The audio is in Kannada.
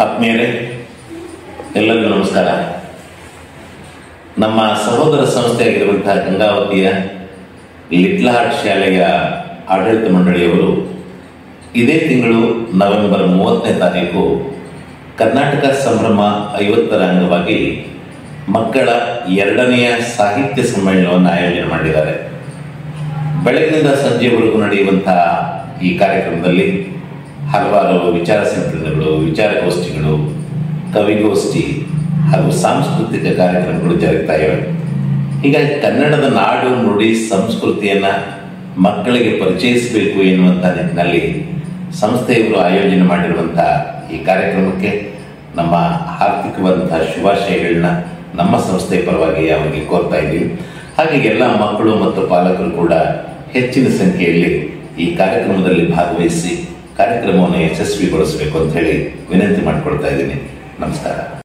ಆತ್ಮೀಯರೇ ಎಲ್ಲರಿಗೂ ನಮಸ್ಕಾರ ನಮ್ಮ ಸಹೋದರ ಸಂಸ್ಥೆಯಾಗಿರುವಂತಹ ಗಂಗಾವತಿಯ ಲಿಟ್ಲ ಹಾರ್ಟ್ ಶಾಲೆಯ ಆಡಳಿತ ಮಂಡಳಿಯವರು ಇದೇ ತಿಂಗಳು ನವೆಂಬರ್ ಮೂವತ್ತನೇ ತಾರೀಕು ಕರ್ನಾಟಕ ಸಂಭ್ರಮ ಐವತ್ತರ ಅಂಗವಾಗಿ ಮಕ್ಕಳ ಎರಡನೆಯ ಸಾಹಿತ್ಯ ಸಮ್ಮೇಳನವನ್ನು ಆಯೋಜನೆ ಮಾಡಿದ್ದಾರೆ ಬೆಳಗಿನಿಂದ ಸಂಜೆವರೆಗೂ ನಡೆಯುವಂತಹ ಈ ಕಾರ್ಯಕ್ರಮದಲ್ಲಿ ಹಲವಾರು ವಿಚಾರ ಸಂಕಿರಣಗಳು ವಿಚಾರಗೋಷ್ಠಿಗಳು ಕವಿಗೋಷ್ಠಿ ಹಾಗೂ ಸಾಂಸ್ಕೃತಿಕ ಕಾರ್ಯಕ್ರಮಗಳು ಜರುಗ್ತಾ ಇವೆ ಹೀಗಾಗಿ ಕನ್ನಡದ ನಾಡು ನುಡಿ ಸಂಸ್ಕೃತಿಯನ್ನ ಮಕ್ಕಳಿಗೆ ಪರಿಚಯಿಸಬೇಕು ಎನ್ನುವಂಥ ನಿಟ್ಟಿನಲ್ಲಿ ಸಂಸ್ಥೆಯವರು ಆಯೋಜನೆ ಮಾಡಿರುವಂತಹ ಈ ಕಾರ್ಯಕ್ರಮಕ್ಕೆ ನಮ್ಮ ಆರ್ಥಿಕವಾದಂತಹ ಶುಭಾಶಯಗಳನ್ನ ನಮ್ಮ ಸಂಸ್ಥೆಯ ಪರವಾಗಿ ಅವರಿಗೆ ಕೋರ್ತಾ ಇದ್ದೀವಿ ಹಾಗೆ ಎಲ್ಲ ಮಕ್ಕಳು ಮತ್ತು ಪಾಲಕರು ಕೂಡ ಹೆಚ್ಚಿನ ಸಂಖ್ಯೆಯಲ್ಲಿ ಈ ಕಾರ್ಯಕ್ರಮದಲ್ಲಿ ಭಾಗವಹಿಸಿ ಕಾರ್ಯಕ್ರಮವನ್ನು ಯಶಸ್ವಿಗೊಳಿಸಬೇಕು ಅಂತ ಹೇಳಿ ವಿನಂತಿ ಮಾಡಿಕೊಳ್ತಾ ಇದ್ದೀನಿ ನಮಸ್ಕಾರ